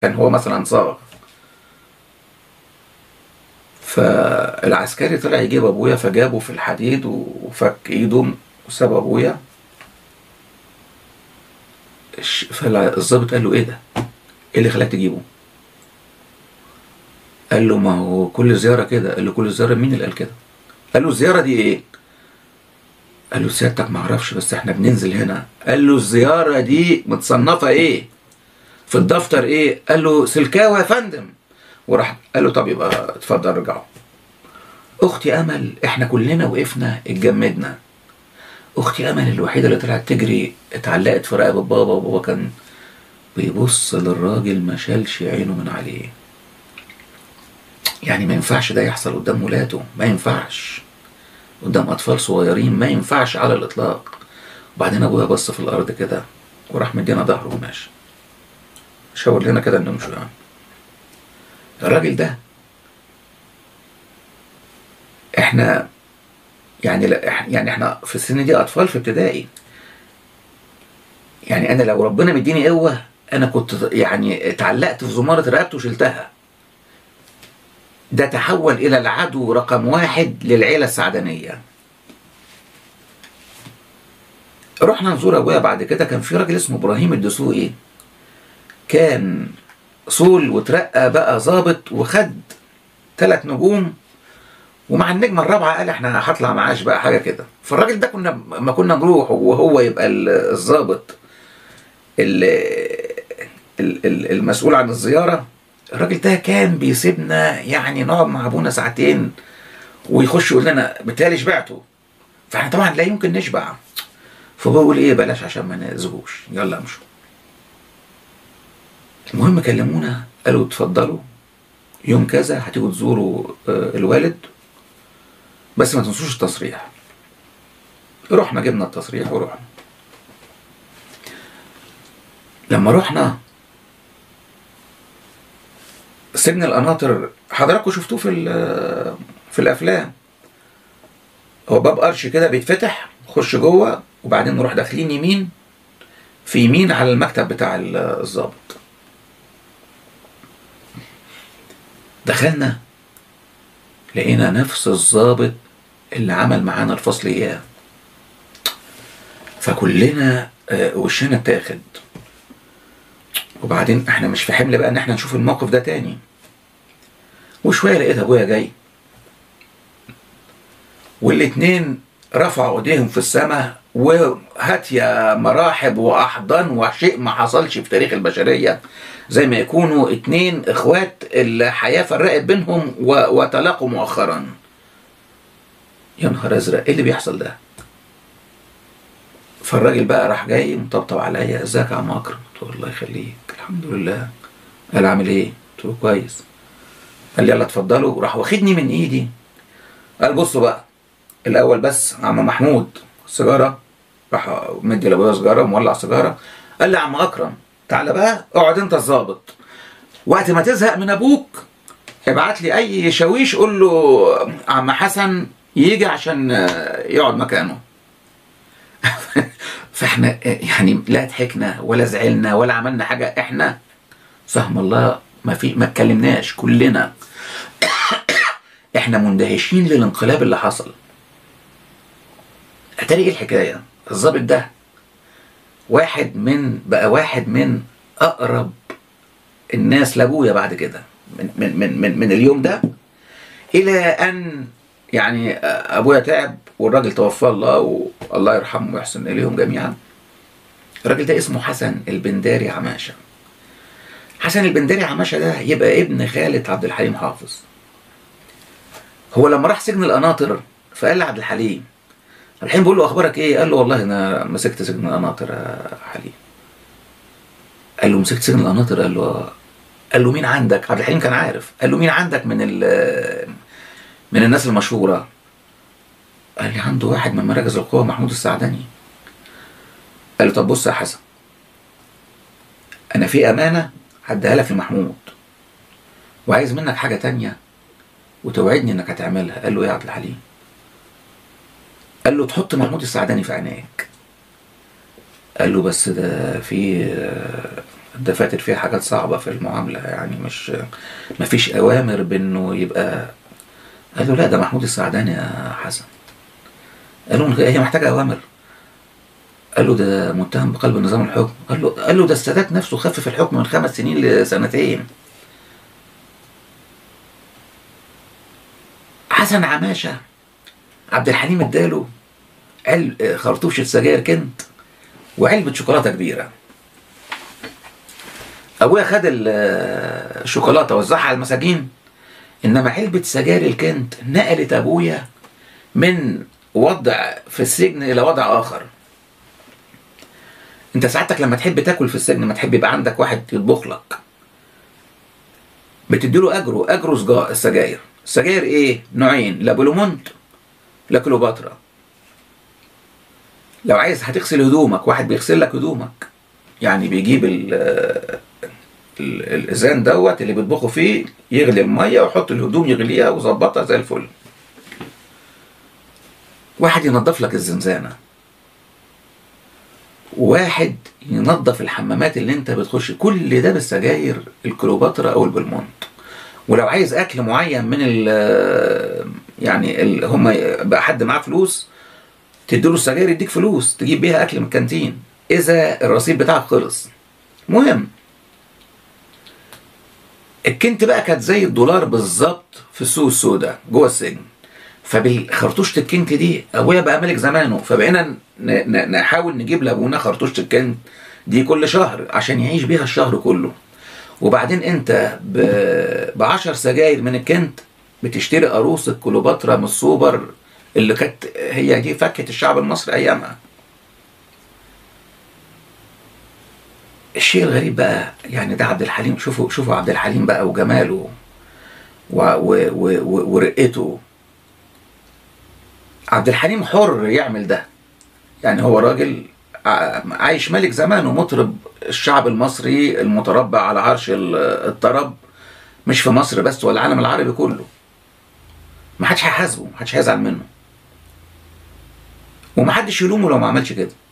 كان هو مثلا صاغ فالعسكري طلع يجيب ابويا فجابه في الحديد وفك ايده وساب ابويا الش- فالظابط قال له ايه ده؟ ايه اللي خلاك تجيبه؟ قال له ما هو كل زيارة كده قال له كل زيارة مين اللي قال كده؟ قال له الزيارة دي ايه؟ قال له سيادتك ما اعرفش بس احنا بننزل هنا قال له الزيارة دي متصنفة ايه؟ في الدفتر ايه؟ قال له سلكاوي يا فندم وراح قال له طب يبقى اتفضل رجعوا اختي امل احنا كلنا وقفنا اتجمدنا اختي امل الوحيده اللي طلعت تجري اتعلقت في رقبه بابا وبابا كان بيبص للراجل ما شالش عينه من عليه يعني ما ينفعش ده يحصل قدام ولاده ما ينفعش قدام اطفال صغيرين ما ينفعش على الاطلاق وبعدين ابويا بص في الارض كده وراح مدينا ظهره وماشي شاور لنا كده ان نمشوا يعني الراجل ده احنا يعني لا إح- يعني احنا في السن دي اطفال في ابتدائي يعني انا لو ربنا مديني قوه انا كنت يعني اتعلقت في زماره رقبته وشلتها ده تحول الى العدو رقم واحد للعيله السعدنيه رحنا نزور ابويا بعد كده كان في راجل اسمه ابراهيم الدسوقي كان صول وترقى بقى ظابط وخد ثلاث نجوم ومع النجمه الرابعه قال احنا هطلع معاش بقى حاجه كده فالراجل ده كنا ما كنا نروح وهو يبقى ال- الظابط ال- ال- ال- المسؤول عن الزياره الراجل ده كان بيسيبنا يعني نقعد مع ابونا ساعتين ويخش يقول لنا بالتالي شبعتوا فاحنا طبعا لا يمكن نشبع فبقول ايه بلاش عشان ما نزهوش يلا امشوا المهم كلمونا قالوا اتفضلوا يوم كذا هتيجوا تزوروا آه، الوالد بس ما تنسوش التصريح رحنا جبنا التصريح ورحنا لما رحنا سجن القناطر حضراتكم شفتوه في ال- في الافلام هو باب قرش كده بيتفتح خش جوه وبعدين نروح داخلين يمين في يمين على المكتب بتاع ال- الضابط دخلنا لقينا نفس الضابط اللي عمل معانا الفصل اياه فكلنا آه، وشنا اتاخد وبعدين احنا مش في حمل بقى ان احنا نشوف الموقف ده تاني وشويه لقيت ابويا جاي والاتنين رفعوا ايديهم في السماء وهات يا مراحب واحضان وشيء ما حصلش في تاريخ البشريه زي ما يكونوا اتنين اخوات الحياه فرقت بينهم و- وتلاقوا مؤخرا يا نهار ازرق ايه اللي بيحصل ده فالراجل بقى راح جاي مطبطب عليا ازيك يا عم اكرم قلت له الله يخليك الحمد لله قال عامل ايه قلت له كويس قال لي يلا اتفضلوا راح واخدني من ايدي قال بصوا بقى الاول بس عم محمود سيجاره راح مدي لابويا سيجاره مولع سيجاره قال لي يا عم اكرم تعالى بقى اقعد انت الظابط وقت ما تزهق من ابوك ابعت لي اي شاويش قول له عم حسن يجي عشان آه، يقعد مكانه فاحنا آه، يعني لا ضحكنا ولا زعلنا ولا عملنا حاجه احنا فهم الله ما في ما اتكلمناش كلنا احنا مندهشين للانقلاب اللي حصل اتاري ايه الحكايه الظابط ده واحد من بقى واحد من اقرب الناس لابويا بعد كده من من من من, من اليوم ده الى ان يعني ابويا تعب والراجل توفى الله والله يرحمه ويحسن اليهم جميعا الراجل ده اسمه حسن البنداري عماشه حسن البنداري عماشه ده يبقى ابن خالة عبد الحليم حافظ هو لما راح سجن القناطر فقال لعبد الحليم عبد الحليم بيقول له اخبارك ايه قال له والله انا مسكت سجن القناطر يا حليم قال له مسكت سجن القناطر قال له آه. قال له مين عندك عبد الحليم كان عارف قال له مين عندك من ال من الناس المشهوره قال لي عنده واحد من مراكز القوى محمود السعدني قال له طب بص يا حسن انا في امانه هديها لك لمحمود وعايز منك حاجه تانية وتوعدني انك هتعملها قال له ايه يا عبد الحليم قال له تحط محمود السعداني في عينيك قال له بس ده في الدفاتر فيها حاجات صعبة في المعاملة يعني مش مفيش أوامر بإنه يبقى قال له لا ده محمود السعداني يا حسن قال له هي محتاجة أوامر قال له ده متهم بقلب نظام الحكم قال له قال له ده السادات نفسه خفف الحكم من خمس سنين لسنتين حسن عماشة عبد الحليم اداله عل خرطوشة سجاير كنت وعلبة شوكولاتة كبيرة أبويا خد الشوكولاتة وزعها على المساجين إنما علبة سجاير الكنت نقلت أبويا من وضع في السجن إلى وضع آخر أنت سعادتك لما تحب تاكل في السجن ما تحب يبقى عندك واحد يطبخ لك بتديله أجره أجره سجا- السجاير السجاير إيه؟ نوعين لا بلومونت لا كليوباترا لو عايز هتغسل هدومك واحد بيغسل لك هدومك يعني بيجيب ال ال- الإذان دوت اللي بيطبخوا فيه يغلي المية ويحط الهدوم يغليها ويظبطها زي الفل واحد ينظف لك الزنزانة واحد ينظف الحمامات اللي انت بتخش كل ده بالسجاير الكليوباترا او البلمونت ولو عايز اكل معين من ال يعني ال هم بقى حد معاه فلوس تديله السجاير يديك فلوس تجيب بيها اكل من الكانتين اذا الرصيد بتاعك خلص مهم الكنت بقى كانت زي الدولار بالظبط في السوق السوداء جوه السجن فبالخرطوشة الكنت دي ابويا بقى ملك زمانه فبقينا ن- ن- نحاول نجيب لابونا خرطوشة الكنت دي كل شهر عشان يعيش بيها الشهر كله وبعدين انت ب 10 سجاير من الكنت بتشتري قاروص الكليوباترا من السوبر اللي كانت هي دي فكة الشعب المصري ايامها الشيء الغريب بقى يعني ده عبد الحليم شوفوا شوفوا عبد الحليم بقى وجماله و و و و ورقته عبد الحليم حر يعمل ده يعني هو راجل ع- عايش ملك زمانه مطرب الشعب المصري المتربع على عرش ال- الطرب مش في مصر بس ولا العالم العربي كله ما حدش هيحاسبه ما حدش هيزعل منه وما حدش يلومه لو ما عملش كده